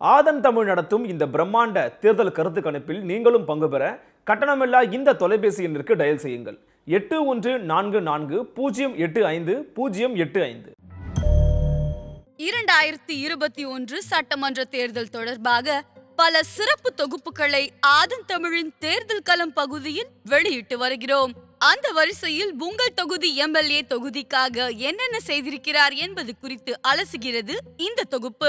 ஆதன் தமிழ் நடத்தும் இந்த பிரம்மாண்ட தேர்தல் கருத்து கணிப்பில் நீங்களும் பங்கு பெற கட்டணமில்லா இந்த தொலைபேசி எண்ணிற்கு டயல் செய்யுங்கள் எட்டு ஒன்று நான்கு நான்கு பூஜ்ஜியம் எட்டு ஐந்து பூஜ்ஜியம் எட்டு ஐந்து இரண்டாயிரத்தி இருபத்தி ஒன்று சட்டமன்ற தேர்தல் தொடர்பாக பல சிறப்பு தொகுப்புகளை ஆதன் தமிழின் தேர்தல் களம் பகுதியில் வெளியிட்டு வருகிறோம் அந்த வரிசையில் உங்கள் தொகுதி எம்எல்ஏ தொகுதிக்காக என்னென்ன செய்திருக்கிறார் என்பது குறித்து அலசுகிறது இந்த தொகுப்பு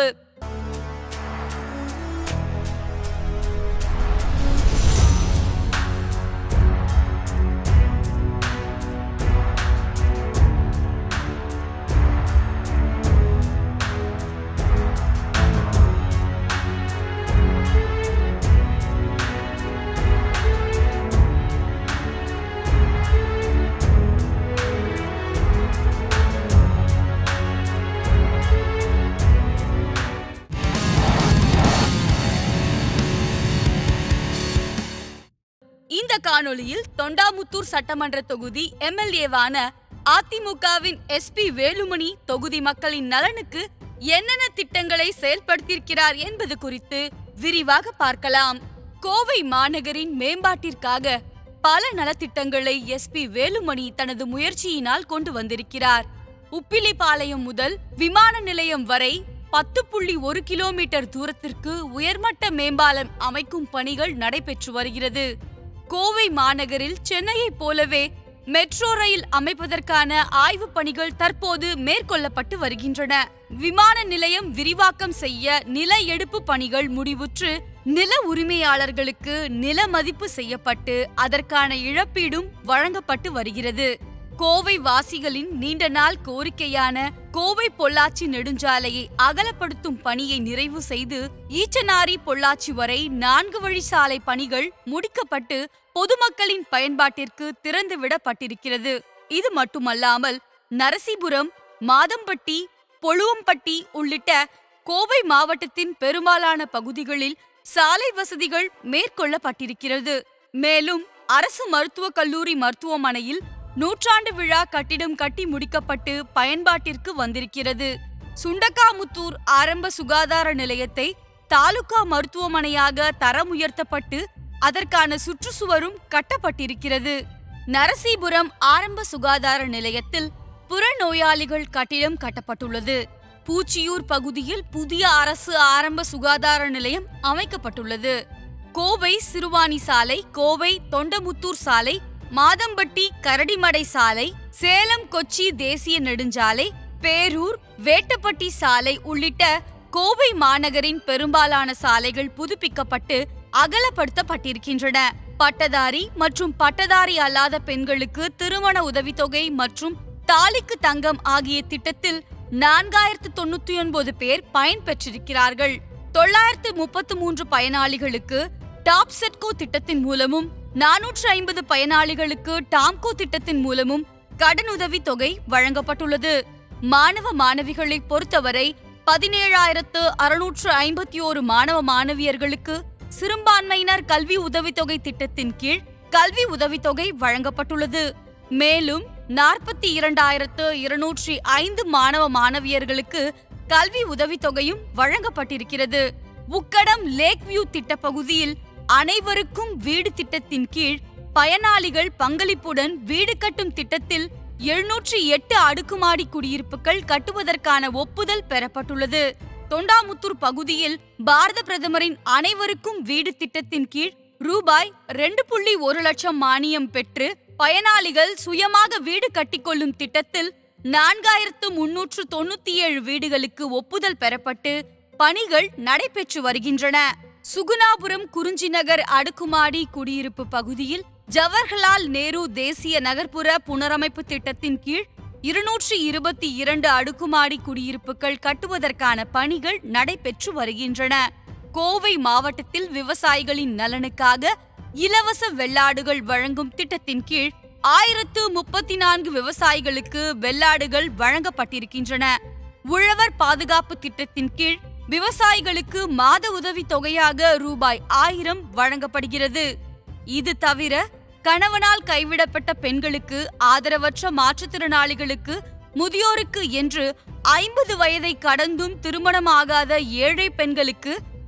இந்த காணொளியில் தொண்டாமுத்தூர் சட்டமன்ற தொகுதி எம்எல்ஏவான அதிமுகவின் எஸ்பி வேலுமணி தொகுதி மக்களின் நலனுக்கு என்னென்ன திட்டங்களை செயல்படுத்தியிருக்கிறார் என்பது குறித்து விரிவாக பார்க்கலாம் கோவை மாநகரின் மேம்பாட்டிற்காக பல நலத்திட்டங்களை எஸ்பி வேலுமணி தனது முயற்சியினால் கொண்டு வந்திருக்கிறார் உப்பிலிபாளையம் முதல் விமான நிலையம் வரை பத்து புள்ளி ஒரு கிலோமீட்டர் தூரத்திற்கு உயர்மட்ட மேம்பாலம் அமைக்கும் பணிகள் நடைபெற்று வருகிறது கோவை மாநகரில் சென்னையைப் போலவே மெட்ரோ ரயில் அமைப்பதற்கான ஆய்வுப் பணிகள் தற்போது மேற்கொள்ளப்பட்டு வருகின்றன விமான நிலையம் விரிவாக்கம் செய்ய நில எடுப்பு பணிகள் முடிவுற்று நில உரிமையாளர்களுக்கு நில மதிப்பு செய்யப்பட்டு அதற்கான இழப்பீடும் வழங்கப்பட்டு வருகிறது கோவை வாசிகளின் நீண்ட நாள் கோரிக்கையான கோவை பொள்ளாச்சி நெடுஞ்சாலையை அகலப்படுத்தும் பணியை நிறைவு செய்து ஈச்சனாரி பொள்ளாச்சி வரை நான்கு வழி சாலை பணிகள் முடிக்கப்பட்டு பொதுமக்களின் பயன்பாட்டிற்கு திறந்து விடப்பட்டிருக்கிறது இது மட்டுமல்லாமல் நரசிபுரம் மாதம்பட்டி பொழுவம்பட்டி உள்ளிட்ட கோவை மாவட்டத்தின் பெரும்பாலான பகுதிகளில் சாலை வசதிகள் மேற்கொள்ளப்பட்டிருக்கிறது மேலும் அரசு மருத்துவக் கல்லூரி மருத்துவமனையில் நூற்றாண்டு விழா கட்டிடம் கட்டி முடிக்கப்பட்டு பயன்பாட்டிற்கு வந்திருக்கிறது சுண்டக்காமுத்தூர் ஆரம்ப சுகாதார நிலையத்தை தாலுகா மருத்துவமனையாக தரம் உயர்த்தப்பட்டு அதற்கான சுற்றுச்சுவரும் கட்டப்பட்டிருக்கிறது நரசீபுரம் ஆரம்ப சுகாதார நிலையத்தில் புறநோயாளிகள் கட்டிடம் கட்டப்பட்டுள்ளது பூச்சியூர் பகுதியில் புதிய அரசு ஆரம்ப சுகாதார நிலையம் அமைக்கப்பட்டுள்ளது கோவை சிறுவாணி சாலை கோவை தொண்டமுத்தூர் சாலை மாதம்பட்டி கரடிமடை சாலை சேலம் கொச்சி தேசிய நெடுஞ்சாலை பேரூர் வேட்டப்பட்டி சாலை உள்ளிட்ட கோவை மாநகரின் பெரும்பாலான சாலைகள் புதுப்பிக்கப்பட்டு அகலப்படுத்தப்பட்டிருக்கின்றன பட்டதாரி மற்றும் பட்டதாரி அல்லாத பெண்களுக்கு திருமண உதவித்தொகை மற்றும் தாலிக்கு தங்கம் ஆகிய திட்டத்தில் நான்காயிரத்து தொண்ணூத்தி ஒன்பது பேர் பயன்பெற்றிருக்கிறார்கள் தொள்ளாயிரத்து முப்பத்து மூன்று பயனாளிகளுக்கு டாப் செட்கோ திட்டத்தின் மூலமும் நானூற்று ஐம்பது பயனாளிகளுக்கு டாம்கோ திட்டத்தின் மூலமும் கடனுதவி தொகை வழங்கப்பட்டுள்ளது மாணவ மாணவிகளை பொறுத்தவரை பதினேழாயிரத்து அறுநூற்று ஐம்பத்தி ஓரு மாணவ மாணவியர்களுக்கு சிறுபான்மையினர் கல்வி உதவித்தொகை திட்டத்தின் கீழ் கல்வி உதவித்தொகை வழங்கப்பட்டுள்ளது மேலும் நாற்பத்தி இரண்டாயிரத்து இருநூற்றி ஐந்து மாணவ மாணவியர்களுக்கு கல்வி உதவித்தொகையும் வழங்கப்பட்டிருக்கிறது உக்கடம் லேக் வியூ திட்ட பகுதியில் அனைவருக்கும் வீடு திட்டத்தின் கீழ் பயனாளிகள் பங்களிப்புடன் வீடு கட்டும் திட்டத்தில் எழுநூற்றி எட்டு அடுக்குமாடி குடியிருப்புகள் கட்டுவதற்கான ஒப்புதல் பெறப்பட்டுள்ளது தொண்டாமுத்தூர் பகுதியில் பாரத பிரதமரின் அனைவருக்கும் வீடு திட்டத்தின் கீழ் ரூபாய் ரெண்டு புள்ளி ஒரு லட்சம் மானியம் பெற்று பயனாளிகள் சுயமாக வீடு கட்டிக்கொள்ளும் திட்டத்தில் நான்காயிரத்து முன்னூற்று தொண்ணூத்தி ஏழு வீடுகளுக்கு ஒப்புதல் பெறப்பட்டு பணிகள் நடைபெற்று வருகின்றன சுகுணாபுரம் குறிஞ்சிநகர் அடுக்குமாடி குடியிருப்பு பகுதியில் ஜவஹர்லால் நேரு தேசிய நகர்ப்புற புனரமைப்பு திட்டத்தின் கீழ் இருநூற்றி இருபத்தி இரண்டு அடுக்குமாடி குடியிருப்புகள் கட்டுவதற்கான பணிகள் நடைபெற்று வருகின்றன கோவை மாவட்டத்தில் விவசாயிகளின் நலனுக்காக இலவச வெள்ளாடுகள் வழங்கும் திட்டத்தின் கீழ் ஆயிரத்து முப்பத்தி நான்கு விவசாயிகளுக்கு வெள்ளாடுகள் வழங்கப்பட்டிருக்கின்றன உழவர் பாதுகாப்பு திட்டத்தின் கீழ் விவசாயிகளுக்கு மாத உதவி தொகையாக ரூபாய் ஆயிரம் வழங்கப்படுகிறது இது தவிர கணவனால் கைவிடப்பட்ட பெண்களுக்கு ஆதரவற்ற மாற்றுத்திறனாளிகளுக்கு முதியோருக்கு என்று ஐம்பது வயதை கடந்தும் திருமணமாகாத ஏழை பெண்களுக்கு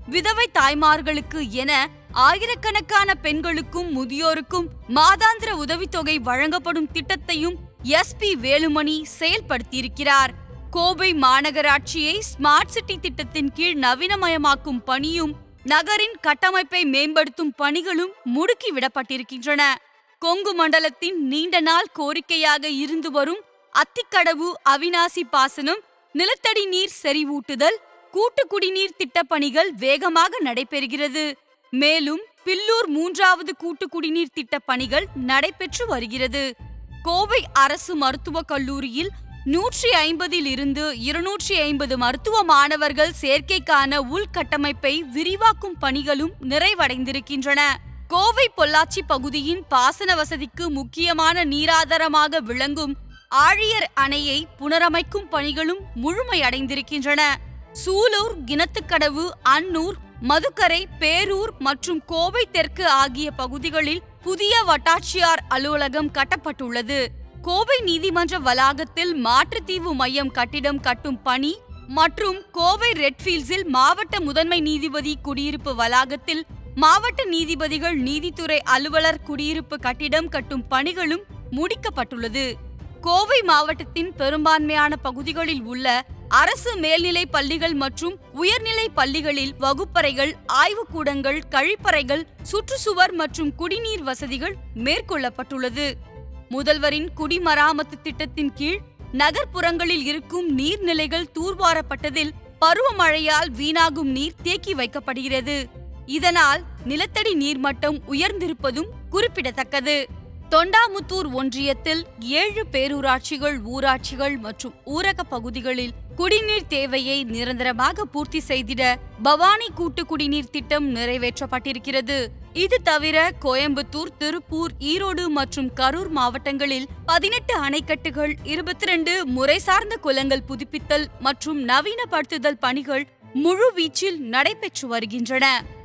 விதவை தாய்மார்களுக்கு என ஆயிரக்கணக்கான பெண்களுக்கும் முதியோருக்கும் மாதாந்திர உதவித்தொகை வழங்கப்படும் திட்டத்தையும் எஸ்பி வேலுமணி செயல்படுத்தியிருக்கிறார் கோவை மாநகராட்சியை ஸ்மார்ட் சிட்டி திட்டத்தின் கீழ் நவீனமயமாக்கும் பணியும் நகரின் கட்டமைப்பை மேம்படுத்தும் பணிகளும் முடுக்கி விடப்பட்டிருக்கின்றன கொங்கு மண்டலத்தின் நீண்ட நாள் கோரிக்கையாக இருந்து வரும் அத்திக்கடவு அவினாசி பாசனம் நிலத்தடி நீர் செறிவூட்டுதல் கூட்டு குடிநீர் திட்டப் பணிகள் வேகமாக நடைபெறுகிறது மேலும் பில்லூர் மூன்றாவது கூட்டு குடிநீர் திட்டப் பணிகள் நடைபெற்று வருகிறது கோவை அரசு மருத்துவக் கல்லூரியில் நூற்றி ஐம்பதில் இருந்து இருநூற்றி ஐம்பது மருத்துவ மாணவர்கள் சேர்க்கைக்கான உள்கட்டமைப்பை விரிவாக்கும் பணிகளும் நிறைவடைந்திருக்கின்றன கோவை பொள்ளாச்சி பகுதியின் பாசன வசதிக்கு முக்கியமான நீராதாரமாக விளங்கும் ஆழியர் அணையை புனரமைக்கும் பணிகளும் முழுமையடைந்திருக்கின்றன சூலூர் கிணத்துக்கடவு அன்னூர் மதுக்கரை பேரூர் மற்றும் கோவை தெற்கு ஆகிய பகுதிகளில் புதிய வட்டாட்சியார் அலுவலகம் கட்டப்பட்டுள்ளது கோவை நீதிமன்ற வளாகத்தில் மாற்றுத்தீவு மையம் கட்டிடம் கட்டும் பணி மற்றும் கோவை ரெட்ஃபீல்ட்ஸில் மாவட்ட முதன்மை நீதிபதி குடியிருப்பு வளாகத்தில் மாவட்ட நீதிபதிகள் நீதித்துறை அலுவலர் குடியிருப்பு கட்டிடம் கட்டும் பணிகளும் முடிக்கப்பட்டுள்ளது கோவை மாவட்டத்தின் பெரும்பான்மையான பகுதிகளில் உள்ள அரசு மேல்நிலை பள்ளிகள் மற்றும் உயர்நிலை பள்ளிகளில் வகுப்பறைகள் ஆய்வுக்கூடங்கள் கழிப்பறைகள் சுற்றுச்சுவர் மற்றும் குடிநீர் வசதிகள் மேற்கொள்ளப்பட்டுள்ளது முதல்வரின் குடிமராமத்து திட்டத்தின் கீழ் நகர்ப்புறங்களில் இருக்கும் நீர்நிலைகள் தூர்வாரப்பட்டதில் பருவமழையால் வீணாகும் நீர் தேக்கி வைக்கப்படுகிறது இதனால் நிலத்தடி நீர்மட்டம் உயர்ந்திருப்பதும் குறிப்பிடத்தக்கது தொண்டாமுத்தூர் ஒன்றியத்தில் ஏழு பேரூராட்சிகள் ஊராட்சிகள் மற்றும் ஊரக பகுதிகளில் குடிநீர் தேவையை நிரந்தரமாக பூர்த்தி செய்திட பவானி கூட்டு குடிநீர் திட்டம் நிறைவேற்றப்பட்டிருக்கிறது இது தவிர கோயம்புத்தூர் திருப்பூர் ஈரோடு மற்றும் கரூர் மாவட்டங்களில் பதினெட்டு அணைக்கட்டுகள் இருபத்தி ரெண்டு முறை சார்ந்த குளங்கள் புதுப்பித்தல் மற்றும் நவீனப்படுத்துதல் பணிகள் முழு வீச்சில் நடைபெற்று வருகின்றன